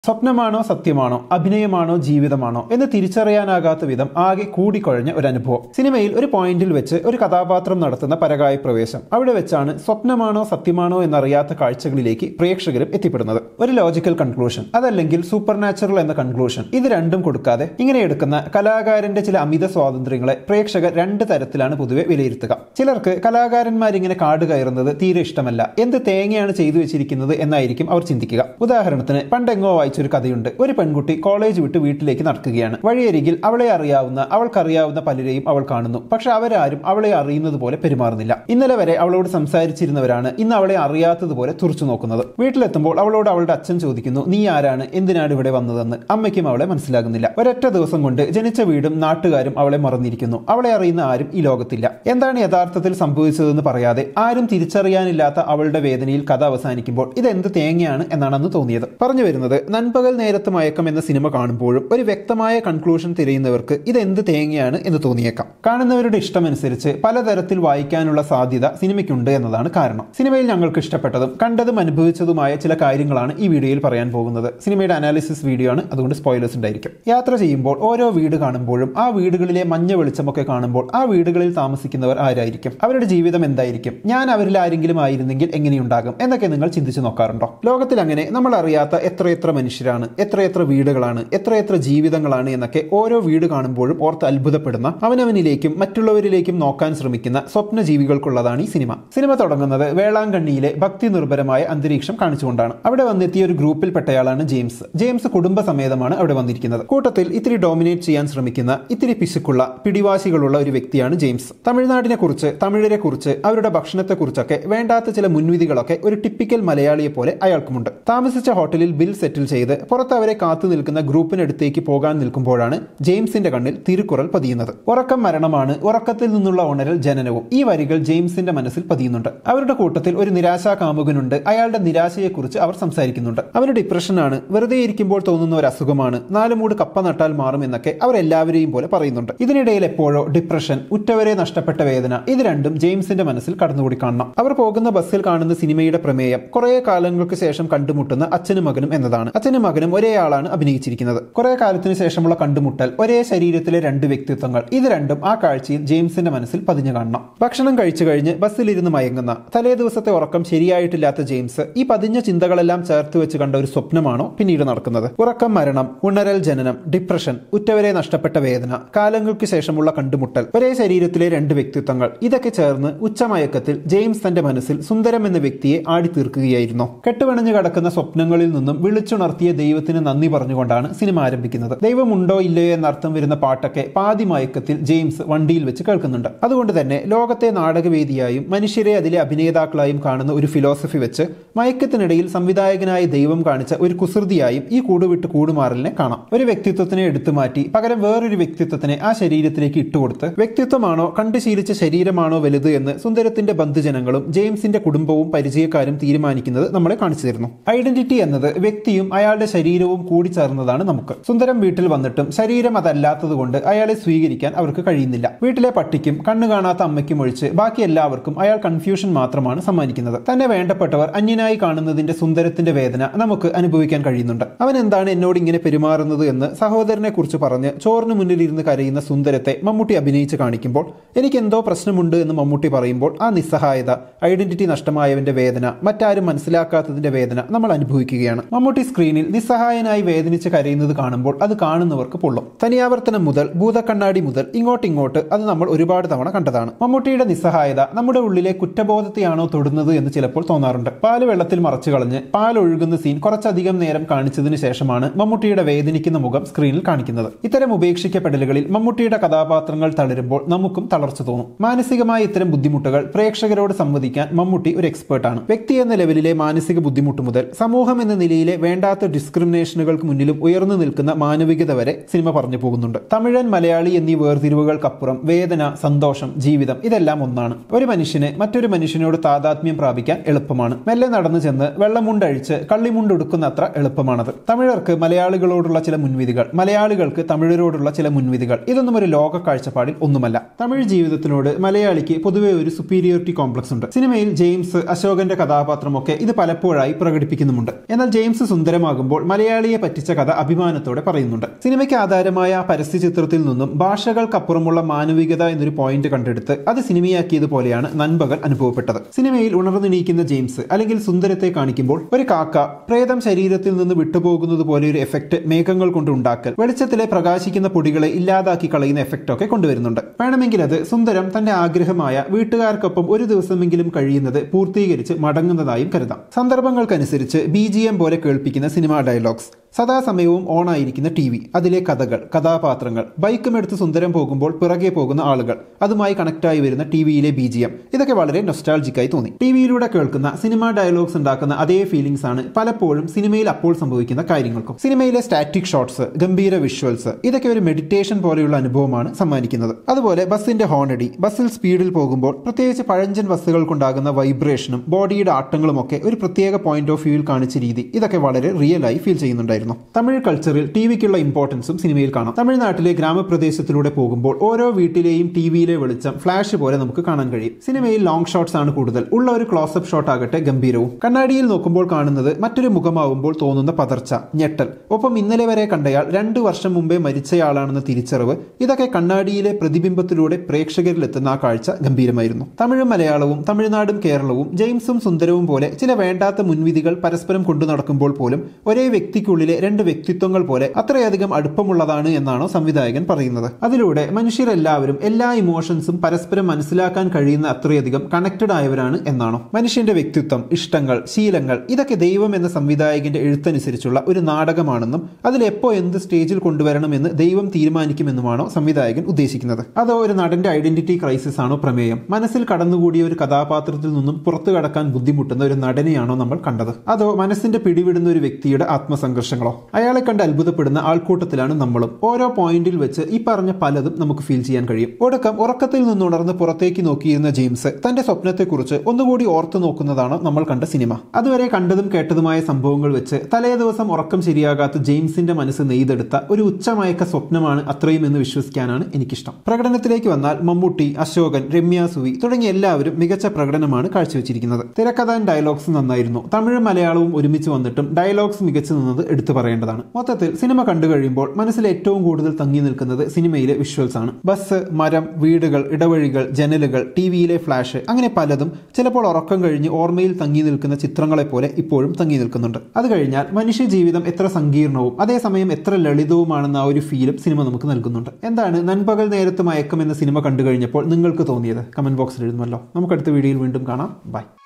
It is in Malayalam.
സ്വപ്നമാണോ സത്യമാണോ അഭിനയമാണോ ജീവിതമാണോ എന്ന് തിരിച്ചറിയാനാകാത്ത വിധം ആകെ കൂടിക്കൊഴഞ്ഞ ഒരു അനുഭവം സിനിമയിൽ ഒരു പോയിന്റിൽ വെച്ച് ഒരു കഥാപാത്രം നടത്തുന്ന പരകായ പ്രവേശം അവിടെ വെച്ചാണ് സ്വപ്നമാണോ സത്യമാണോ എന്നറിയാത്ത കാഴ്ചകളിലേക്ക് പ്രേക്ഷകരും എത്തിപ്പെടുന്നത് ഒരു ലോജിക്കൽ കൺക്ലൂഷൻ അതല്ലെങ്കിൽ സൂപ്പർ നാച്ചുറൽ എന്ന കൺക്ലൂഷൻ ഇത് രണ്ടും കൊടുക്കാതെ ഇങ്ങനെ എടുക്കുന്ന കലാകാരന്റെ ചില അമിത സ്വാതന്ത്ര്യങ്ങളെ പ്രേക്ഷകർ രണ്ട് തരത്തിലാണ് പൊതുവെ വിലയിരുത്തുക ചിലർക്ക് കലാകാരന്മാരിങ്ങനെ കാട് കയറുന്നത് തീരെ ഇഷ്ടമല്ല എന്ത് തേങ്ങയാണ് ചെയ്തു വെച്ചിരിക്കുന്നത് എന്നായിരിക്കും അവർ ചിന്തിക്കുക ഉദാഹരണത്തിന് പണ്ടെങ്ങോ വായിച്ചൊരു കഥയുണ്ട് ഒരു പെൺകുട്ടി കോളേജ് വിട്ട് വീട്ടിലേക്ക് നടക്കുകയാണ് വഴിയരികിൽ അവളെ അറിയാവുന്ന അവൾക്കറിയാവുന്ന പലരെയും അവൾ കാണുന്നു പക്ഷെ അവരാരും അവളെ അറിയുന്നത് പോലെ പെരുമാറുന്നില്ല ഇന്നലെ വരെ അവളോട് സംസാരിച്ചിരുന്നവരാണ് ഇന്ന് അവളെ അറിയാത്തതുപോലെ തുറച്ചു നോക്കുന്നത് വീട്ടിലെത്തുമ്പോൾ അവളോട് അവളുടെ അച്ഛൻ ചോദിക്കുന്നു നീ ആരാണ് എന്തിനാണ് ഇവിടെ വന്നതെന്ന് അമ്മയ്ക്കും അവളെ മനസ്സിലാകുന്നില്ല ഒരൊറ്റ ദിവസം കൊണ്ട് ജനിച്ച വീടും നാട്ടുകാരും അവളെ മറന്നിരിക്കുന്നു അവളെ അറിയുന്ന ആരും ഈ ലോകത്തില്ല എന്താണ് യഥാർത്ഥത്തിൽ സംഭവിച്ചതെന്ന് പറയാതെ ആരും തിരിച്ചറിയാനില്ലാത്ത അവളുടെ വേദനയിൽ കഥ അവസാനിക്കുമ്പോൾ ഇത് എന്ത് തേങ്ങയാണ് എന്നാണ് അന്ന് തോന്നിയത് പറഞ്ഞു വരുന്നത് നൻപകൽ നേരത്ത് മയക്കം എന്ന സിനിമ കാണുമ്പോഴും ഒരു വ്യക്തമായ കൺക്ലൂഷൻ തിരയുന്നവർക്ക് ഇത് എന്ത് തേങ്ങയാണ് എന്ന് തോന്നിയേക്കാം കാണുന്നവരുടെ ഇഷ്ടമനുസരിച്ച് പലതരത്തിൽ വായിക്കാനുള്ള സാധ്യത സിനിമയ്ക്കുണ്ട് എന്നതാണ് കാരണം സിനിമയിൽ ഞങ്ങൾക്ക് ഇഷ്ടപ്പെട്ടതും കണ്ടതും അനുഭവിച്ചതുമായ ചില കാര്യങ്ങളാണ് ഈ വീഡിയോയിൽ പറയാൻ പോകുന്നത് സിനിമയുടെ അനാലിസിസ് വീഡിയോ ആണ് അതുകൊണ്ട് സ്പോയിലേഴ്സ് ഉണ്ടായിരിക്കും യാത്ര ചെയ്യുമ്പോൾ ഓരോ വീട് കാണുമ്പോഴും ആ വീടുകളിലെ മഞ്ഞ വെളിച്ചമൊക്കെ കാണുമ്പോൾ ആ വീടുകളിൽ താമസിക്കുന്നവർ ആരായിരിക്കും അവരുടെ ജീവിതം എന്തായിരിക്കും ഞാൻ അവരിൽ ആരെങ്കിലും ആയിരുന്നെങ്കിൽ എങ്ങനെയുണ്ടാകും എന്നൊക്കെ നിങ്ങൾ ചിന്തിച്ചു നോക്കാറുണ്ടോ ലോകത്തിൽ അങ്ങനെ നമ്മൾ അറിയാത്ത എത്രയെത്ര മനുഷ്യരാണ് എത്രയെത്ര വീടുകളാണ് എത്രയെത്ര ജീവിതങ്ങളാണ് എന്നൊക്കെ ഓരോ വീട് കാണുമ്പോഴും ഓർത്ത് അത്ഭുതപ്പെടുന്ന അവനവനിലേക്കും മറ്റുള്ളവരിലേക്കും നോക്കാൻ ശ്രമിക്കുന്ന സ്വപ്ന ജീവികൾക്കുള്ളതാണ് ഈ സിനിമ സിനിമ തുടങ്ങുന്നത് വേളാങ്കണ്ണിയിലെ ഭക്തി നിർഭരമായ അന്തരീക്ഷം കാണിച്ചുകൊണ്ടാണ് അവിടെ വന്നെത്തിയ ഒരു ഗ്രൂപ്പിൽപ്പെട്ടയാളാണ് ജെയിംസ് ജെയിംസ് കുടുംബസമേതമാണ് അവിടെ വന്നിരിക്കുന്നത് കൂട്ടത്തിൽ ഇത്തിരി ഡോമിനേറ്റ് ചെയ്യാൻ ശ്രമിക്കുന്ന ഇത്തിരി പിശുക്കുള്ള പിടിവാശികളുള്ള ഒരു വ്യക്തിയാണ് ജെയിംസ് തമിഴ്നാടിനെ കുറിച്ച് തമിഴരെ കുറിച്ച് അവരുടെ ഭക്ഷണത്തെ കുറിച്ചൊക്കെ വേണ്ടാത്ത ചില മുൻവിധികളൊക്കെ ഒരു ടിപ്പിക്കൽ മലയാളിയെ പോലെ അയാൾക്കുമുണ്ട് താമസിച്ച ഹോട്ടലിൽ ബിൽ സെറ്റിൽ ചെയ്ത് പുറത്ത് അവരെ കാത്തു നിൽക്കുന്ന ഗ്രൂപ്പിനടുത്തേക്ക് പോകാൻ നിൽക്കുമ്പോഴാണ് ജെയിംസിന്റെ കണ്ണിൽ തിരുക്കുറൽ പതിയുന്നത് ഉറക്കം മരണമാണ് ഉറക്കത്തിൽ നിന്നുള്ള ഉണരൽ ജനനവും ഈ വരികൾ ജെയിംസിന്റെ മനസ്സിൽ പതിയുന്നുണ്ട് അവരുടെ കൂട്ടത്തിൽ ഒരു നിരാശാ കാമുകനുണ്ട് അയാളുടെ നിരാശയെക്കുറിച്ച് അവർ സംസാരിക്കുന്നുണ്ട് അവന് ഡിപ്രഷനാണ് വെറുതെ ഇരിക്കുമ്പോൾ തോന്നുന്ന ഒരു അസുഖമാണ് നാല് മൂട് കപ്പ നട്ടാൽ മാറും എന്നൊക്കെ അവർ എല്ലാവരെയും പോലെ പറയുന്നുണ്ട് ഇതിനിടയിൽ എപ്പോഴോ ഡിപ്രഷൻ ഉറ്റവരെ നഷ്ടപ്പെട്ട വേദന ഇത് രണ്ടും ജെയിംസിന്റെ മനസ്സിൽ കടന്നുകൂടി കാണണം അവർ പോകുന്ന ബസ്സിൽ കാണുന്ന സിനിമയുടെ പ്രമേയം കുറെ കാലങ്ങൾക്ക് ശേഷം കണ്ടുമുട്ടുന്ന അച്ഛനും മകനും എന്നതാണ് അച്ഛനും മകനും ഒരേ ആളാണ് അഭിനയിച്ചിരിക്കുന്നത് കുറെ കാലത്തിന് ശേഷമുള്ള കണ്ടുമുട്ടൽ ഒരേ ശരീരത്തിലെ രണ്ട് വ്യക്തിത്വങ്ങൾ ഇത് രണ്ടും ആ കാഴ്ചയിൽ ജെയിംസിന്റെ മനസ്സിൽ പതിഞ്ഞു കാണണം ഭക്ഷണം കഴിച്ചു കഴിഞ്ഞ് ബസ്സിലിരുന്ന് മയങ്ങുന്ന തലേ ദിവസത്തെ ഉറക്കം ശരിയായിട്ടില്ലാത്ത ജെയിംസ് ഈ പതിഞ്ഞ ചിന്തകളെല്ലാം ചേർത്ത് വെച്ച് കണ്ട ഒരു സ്വപ്നമാണോ പിന്നീട് നടക്കുന്നത് ഉറക്കം മരണം ഉണരൽ ജനനം ഡിപ്രഷൻ ഉറ്റവരെ നഷ്ടപ്പെട്ട വേദന കാലങ്ങൾക്ക് ശേഷമുള്ള കണ്ടുമുട്ടൽ ഒരേ ശരീരത്തിലെ രണ്ട് വ്യക്തിത്വങ്ങൾ ഇതൊക്കെ ചേർന്ന് ഉച്ചമയക്കത്തിൽ ജെയിംസ് തന്റെ മനസ്സിൽ സുന്ദരം എന്ന വ്യക്തിയെ ആടിത്തീർക്കുകയായിരുന്നു കെട്ടുവണഞ്ഞു കിടക്കുന്ന സ്വപ്നങ്ങളിൽ നിന്നും വിളിച്ചുണർത്തിയ ദൈവത്തിന് നന്ദി പറഞ്ഞുകൊണ്ടാണ് സിനിമ ആരംഭിക്കുന്നത് ദൈവമുണ്ടോ ഇല്ലയോ എന്നർത്ഥം വരുന്ന പാട്ടൊക്കെ പാതി മയക്കത്തിൽ ജെയിംസ് വണ്ടിയിൽ വെച്ച് കേൾക്കുന്നുണ്ട് അതുകൊണ്ട് തന്നെ ലോകത്തെ നാടകവേദിയായും മനുഷ്യരെ അതിലെ അഭിനേതാക്കളായും കാണുന്ന ഒരു ഫിലോസഫി വെച്ച് മയക്കത്തിനിടയിൽ സംവിധായകനായ ദൈവം കാണിച്ച ഒരു കുസൃതിയായും ഈ കൂടുവിട്ട് കൂടുമാറലിനെ കാണാം ഒരു വ്യക്തിത്വത്തിനെ എടുത്തു മാറ്റി പകരം വേറൊരു വ്യക്തിത്വത്തിനെ ആ ശരീരത്തിലേക്ക് ഇട്ടുകൊടുത്ത് വ്യക്തിത്വമാണോ കണ്ടു ശീലിച്ച ശരീരമാണോ വലുത് എന്ന് സുന്ദരത്തിന്റെ ബന്ധുജനങ്ങളും ജെയിംസിന്റെ കുടുംബവും പരിചയക്കാരും തീരുമാനിക്കുന്നത് നമ്മളെ കാണിച്ചു തരുന്നു ഐഡന്റിറ്റി എന്നത് വ്യക്തിയും അയാളുടെ ശരീരവും കൂടി ചേർന്നതാണ് നമുക്ക് സുന്ദരം വീട്ടിൽ വന്നിട്ടും ശരീരം അതല്ലാത്തത് കൊണ്ട് അയാളെ സ്വീകരിക്കാൻ അവർക്ക് കഴിയുന്നില്ല വീട്ടിലെ പട്ടിക്കും കണ്ണു കാണാത്ത അമ്മയ്ക്കും ഒഴിച്ച് ബാക്കി എല്ലാവർക്കും അയാൾ കൺഫ്യൂഷൻ മാത്രമാണ് സമ്മാനിക്കുന്നത് തന്നെ വേണ്ടപ്പെട്ടവർ അന്യനായി കാണുന്നതിന്റെ സുന്ദരത്തിന്റെ വേദന നമുക്ക് അനുഭവിക്കാൻ കഴിയുന്നുണ്ട് അവൻ എന്താണ് എന്നോട് ഇങ്ങനെ പെരുമാറുന്നത് എന്ന് സഹോദരനെ കുറിച്ച് പറഞ്ഞ് ചോറിന് മുന്നിലിരുന്ന് കരയുന്ന സുന്ദരത്തെ മമ്മൂട്ടി അഭിനയിച്ച് കാണിക്കുമ്പോൾ എനിക്ക് എന്തോ പ്രശ്നമുണ്ട് എന്ന് മമ്മൂട്ടി പറയുമ്പോൾ ആ നിസ്സഹായത ഐഡന്റിറ്റി നഷ്ടമായവന്റെ വേദന മറ്റാരും മനസ്സിലാക്കാത്തതിന്റെ വേദന നമ്മൾ അനുഭവിക്കുകയാണ് മമ്മൂട്ടി സ്ക്രീനിൽ നിസ്സഹായനായി വേദനിച്ച് കരയുന്നത് കാണുമ്പോൾ അത് കാണുന്നവർക്ക് പൊള്ളും തനിയാവർത്തനം മുതൽ ഭൂതക്കണ്ണാടി മുതൽ ഇങ്ങോട്ടിങ്ങോട്ട് അത് നമ്മൾ ഒരുപാട് തവണ കണ്ടതാണ് മമ്മൂട്ടിയുടെ നിസ്സഹായത നമ്മുടെ ഉള്ളിലെ കുറ്റബോധത്തെയാണോ തൊടുന്നത് എന്ന് ചിലപ്പോൾ തോന്നാറുണ്ട് പാല് വെള്ളത്തിൽ മറച്ചു കളഞ്ഞ് പാൽ ഒഴുകുന്ന സീൻ കുറച്ചധികം നേരം കാണിച്ചതിന് ശേഷമാണ് മമ്മൂട്ടിയുടെ വേദനിക്കുന്ന മുഖം സ്ക്രീനിൽ കാണിക്കുന്നത് ഇത്തരം ഉപേക്ഷിക്കപ്പെടലുകളിൽ മമ്മൂട്ടിയുടെ കഥാപാത്രങ്ങൾ തളരുമ്പോൾ നമുക്കും തളർച്ച തോന്നും മാനസികമായ ഇത്തരം ബുദ്ധിമുട്ടുകൾ പ്രേക്ഷകരോട് സംവദിക്കാൻ മമ്മൂട്ടി ഒരു എക്സ്പേർട്ടാണ് വ്യക്തി എന്ന ലെവലിലെ മാനസിക ബുദ്ധിമുട്ട് മുതൽ സമൂഹം എന്ന നിലയിലെ വേണ്ടാത്ത ഡിസ്ക്രിമിനേഷനുകൾക്ക് മുന്നിലും ഉയർന്നു നിൽക്കുന്ന മാനവികത വരെ സിനിമ പറഞ്ഞു പോകുന്നുണ്ട് തമിഴൻ മലയാളി എന്നീ വേർതിരിവുകൾക്കപ്പുറം വേദന സന്തോഷം ജീവിതം ഇതെല്ലാം ഒന്നാണ് ഒരു മനുഷ്യന് മറ്റൊരു മനുഷ്യനോട് താതാത്മ്യം പ്രാപിക്കാൻ എളുപ്പമാണ് മെല്ലെ നടന്നു ചെന്ന് വെള്ളമുണ്ടഴിച്ച് കള്ളിമുണ്ടൊടുക്കുന്ന അത്ര എളുപ്പമാണത് തമിഴർക്ക് മലയാളികളോടുള്ള ചില മുൻവിധികൾ മലയാളികൾക്ക് തമിഴരോടുള്ള ചില മുൻവിധികൾ ഇതൊന്നും ഒരു ലോക കാഴ്ചപ്പാടിൽ ഒന്നുമല്ല തമിഴ് ജീവിതത്തിനോട് മലയാളിക്ക് പൊതുവെ ഒരു സുപ്പീരിയോറിറ്റി കോംപ്ലക്സ് ഉണ്ട് സിനിമയിൽ ജെയിംസ് അശോകന്റെ കഥാപാത്രമൊക്കെ ഇത് പലപ്പോഴായി പ്രകടിപ്പിക്കുന്നുമുണ്ട് എന്നാൽ ജെയിംസ് സുന്ദരമാകും ചിത്രമാകുമ്പോൾ മലയാളിയെ പറ്റിച്ച കഥ അഭിമാനത്തോടെ പറയുന്നുണ്ട് സിനിമയ്ക്ക് ആധാരമായ പരസ്യ ചിത്രത്തിൽ നിന്നും ഭാഷകൾക്കപ്പുറമുള്ള മാനവികത എന്നൊരു പോയിന്റ് കണ്ടെടുത്ത് അത് സിനിമയാക്കിയതുപോലെയാണ് നൻപകൽ അനുഭവപ്പെട്ടത് സിനിമയിൽ ഉണർന്നെണീക്കുന്ന ജെയിംസ് അല്ലെങ്കിൽ സുന്ദരത്തെ കാണിക്കുമ്പോൾ ഒരു കാക്ക പ്രേതം ശരീരത്തിൽ നിന്ന് വിട്ടുപോകുന്നത് പോലെ ഒരു എഫക്റ്റ് മേഘങ്ങൾ കൊണ്ട് ഉണ്ടാക്കൽ വെളിച്ചത്തിലെ പ്രകാശിക്കുന്ന പൊടികളെ ഇല്ലാതാക്കി കളയുന്ന എഫക്റ്റ് ഒക്കെ കൊണ്ടുവരുന്നുണ്ട് വേണമെങ്കിൽ അത് സുന്ദരം തന്റെ ആഗ്രഹമായ വീട്ടുകാർക്കൊപ്പം ഒരു ദിവസമെങ്കിലും കഴിയുന്നത് പൂർത്തീകരിച്ച് മടങ്ങുന്നതായും കരുതാം സന്ദർഭങ്ങൾക്കനുസരിച്ച് ബി ജി എം പോലെ കേൾപ്പിക്കുന്ന സിനിമാ ഡയലോഗ്സ് സദാസമയവും ഓണായിരിക്കുന്ന ടി വി അതിലെ കഥകൾ കഥാപാത്രങ്ങൾ ബൈക്കും എടുത്ത് സുന്ദരം പോകുമ്പോൾ പിറകെ പോകുന്ന ആളുകൾ അതുമായി കണക്റ്റായി വരുന്ന ടി വിയിലെ ബി ജി എം ഇതൊക്കെ വളരെ നൊസ്റ്റാൾജിക്കായി തോന്നി ടി വിയിലൂടെ കേൾക്കുന്ന സിനിമാ ഡയലോഗ്സ് ഉണ്ടാക്കുന്ന അതേ ഫീലിംഗ്സ് ആണ് പലപ്പോഴും സിനിമയിൽ അപ്പോൾ സംഭവിക്കുന്ന കാര്യങ്ങൾക്കും സിനിമയിലെ സ്റ്റാറ്റിക് ഷോട്ട്സ് ഗംഭീര വിഷ്വൽസ് ഇതൊക്കെ ഒരു മെഡിറ്റേഷൻ പോലെയുള്ള അനുഭവമാണ് സമ്മാനിക്കുന്നത് അതുപോലെ ബസ്സിന്റെ ഹോണടി ബസ്സിൽ സ്പീഡിൽ പോകുമ്പോൾ പ്രത്യേകിച്ച് പഴഞ്ചൻ ബസ്സുകൾക്കുണ്ടാകുന്ന വൈബ്രേഷനും ബോഡിയുടെ ആട്ടങ്ങളും ഒക്കെ ഒരു പ്രത്യേക പോയിന്റ് ഓഫ് വ്യൂവിൽ കാണിച്ച രീതി ഇതൊക്കെ വളരെ റിയൽ ആയി ഫീൽ ചെയ്യുന്നുണ്ടായിരുന്നു തമിഴ് കൾച്ചറിൽ ടി വിക്കുള്ള ഇമ്പോർട്ടൻസും സിനിമയിൽ കാണാം തമിഴ്നാട്ടിലെ ഗ്രാമപ്രദേശത്തിലൂടെ പോകുമ്പോൾ ഓരോ വീട്ടിലെയും ടി വിയിലെ വെളിച്ചം ഫ്ലാഷ് പോലെ നമുക്ക് കാണാൻ കഴിയും സിനിമയിൽ ലോങ് ഷോട്ട്സ് ആണ് കൂടുതൽ ഉള്ള ഒരു ക്ലോസപ്പ് ഷോട്ട് ആകട്ടെ ഗംഭീരവും കണ്ണാടിയിൽ നോക്കുമ്പോൾ കാണുന്നത് മറ്റൊരു മുഖമാവുമ്പോൾ തോന്നുന്ന പതർച്ച ഞെട്ടൽ ഒപ്പം ഇന്നലെ വരെ കണ്ടയാൾ രണ്ടു വർഷം മുമ്പേ മരിച്ചയാളാണെന്ന തിരിച്ചറിവ് ഇതൊക്കെ കണ്ണാടിയിലെ പ്രതിബിംബത്തിലൂടെ പ്രേക്ഷകരിലെത്തുന്ന ആ കാഴ്ച ഗംഭീരമായിരുന്നു തമിഴും മലയാളവും തമിഴ്നാടും കേരളവും ജെയിംസും സുന്ദരവും പോലെ ചില വേണ്ടാത്ത മുൻവിധികൾ പരസ്പരം കൊണ്ടു നടക്കുമ്പോൾ പോലും ഒരേ വ്യക്തിക്കുള്ളിലെ രണ്ട് വ്യക്തിത്വങ്ങൾ പോലെ അത്രയധികം അടുപ്പമുള്ളതാണ് എന്നാണോ സംവിധായകൻ പറയുന്നത് അതിലൂടെ മനുഷ്യരെല്ലാവരും എല്ലാ ഇമോഷൻസും പരസ്പരം മനസ്സിലാക്കാൻ കഴിയുന്ന അത്രയധികം കണക്റ്റഡ് ആയവരാണ് എന്നാണോ മനുഷ്യന്റെ വ്യക്തിത്വം ഇഷ്ടങ്ങൾ ശീലങ്ങൾ ഇതൊക്കെ ദൈവം എന്ന സംവിധായകന്റെ എഴുത്തനുസരിച്ചുള്ള ഒരു നാടകമാണെന്നും അതിൽ എപ്പോ എന്ത് സ്റ്റേജിൽ കൊണ്ടുവരണമെന്ന് ദൈവം തീരുമാനിക്കുമെന്നുമാണോ സംവിധായകൻ ഉദ്ദേശിക്കുന്നത് അതോ ഒരു നടന്റെ ഐഡന്റിറ്റി ക്രൈസിസ് ആണോ പ്രമേയം മനസ്സിൽ കടന്നുകൂടിയ ഒരു കഥാപാത്രത്തിൽ നിന്നും പുറത്തു കടക്കാൻ ബുദ്ധിമുട്ടുന്ന ഒരു നടനെയാണോ നമ്മൾ കണ്ടത് അതോ മനസ്സിന്റെ പിടിവിടുന്ന ഒരു വ്യക്തിയുടെ ആത്മസംഘർഷങ്ങളോ അയാളെ കണ്ട് അത്ഭുതപ്പെടുന്ന ആൾക്കൂട്ടത്തിലാണ് നമ്മളും ഓരോ പോയിന്റിൽ വെച്ച് ഈ പറഞ്ഞ പലതും നമുക്ക് ഫീൽ ചെയ്യാൻ കഴിയും ഒടുക്കം ഉറക്കത്തിൽ നിന്നുണർന്ന് പുറത്തേക്ക് നോക്കിയിരുന്ന ജെയിംസ് തന്റെ സ്വപ്നത്തെക്കുറിച്ച് ഒന്നുകൂടി ഓർത്തു നോക്കുന്നതാണ് നമ്മൾ കണ്ട സിനിമ അതുവരെ കണ്ടതും കേട്ടതുമായ സംഭവങ്ങൾ വെച്ച് തലേ ദിവസം ഉറക്കം ശരിയാകാത്ത ജെയിംസിന്റെ മനസ്സ് നെയ്തെടുത്ത ഒരു ഉച്ചമയക്ക സ്വപ്നമാണ് അത്രയും എന്ന് വിശ്വസിക്കാനാണ് എനിക്കിഷ്ടം പ്രകടനത്തിലേക്ക് വന്നാൽ മമ്മൂട്ടി അശോകൻ രമ്യ സുവി തുടങ്ങിയ എല്ലാവരും മികച്ച പ്രകടനമാണ് കാഴ്ചവെച്ചിരിക്കുന്നത് തിരക്കഥ ഡയലോഗ്സ് നന്നായിരുന്നു തമിഴും മലയാളവും ഒരുമിച്ച് വന്നിട്ടും ഡയലോഗ്സ് മികച്ചു നിന്നത് എടുത്തു പറയേണ്ടതാണ് മൊത്തത്തിൽ സിനിമ കണ്ടു കഴിയുമ്പോൾ മനസ്സിൽ ഏറ്റവും കൂടുതൽ തങ്ങി നിൽക്കുന്നത് സിനിമയിലെ വിഷ്വൽസ് ആണ് ബസ് മരം വീടുകൾ ഇടവഴികൾ ജനലുകൾ ടി വിയിലെ ഫ്ലാഷ് അങ്ങനെ പലതും ചിലപ്പോൾ ഉറക്കം കഴിഞ്ഞ് ഓർമ്മയിൽ തങ്ങി നിൽക്കുന്ന ചിത്രങ്ങളെ പോലെ ഇപ്പോഴും തങ്ങി നിൽക്കുന്നുണ്ട് അത് കഴിഞ്ഞാൽ മനുഷ്യ ജീവിതം എത്ര സങ്കീർണവും അതേസമയം എത്ര ലളിതവുമാണെന്ന ആ ഒരു ഫീലും സിനിമ നമുക്ക് നൽകുന്നുണ്ട് എന്താണ് നൻപകൽ നേരത്ത് മയക്കം എന്ന സിനിമ കണ്ടു കഴിഞ്ഞപ്പോൾ നിങ്ങൾക്ക് തോന്നിയത് കമന്റ് ബോക്സിൽ എഴുതുമല്ലോ നമുക്ക് അടുത്ത വീഡിയോയിൽ വീണ്ടും കാണാം ബൈ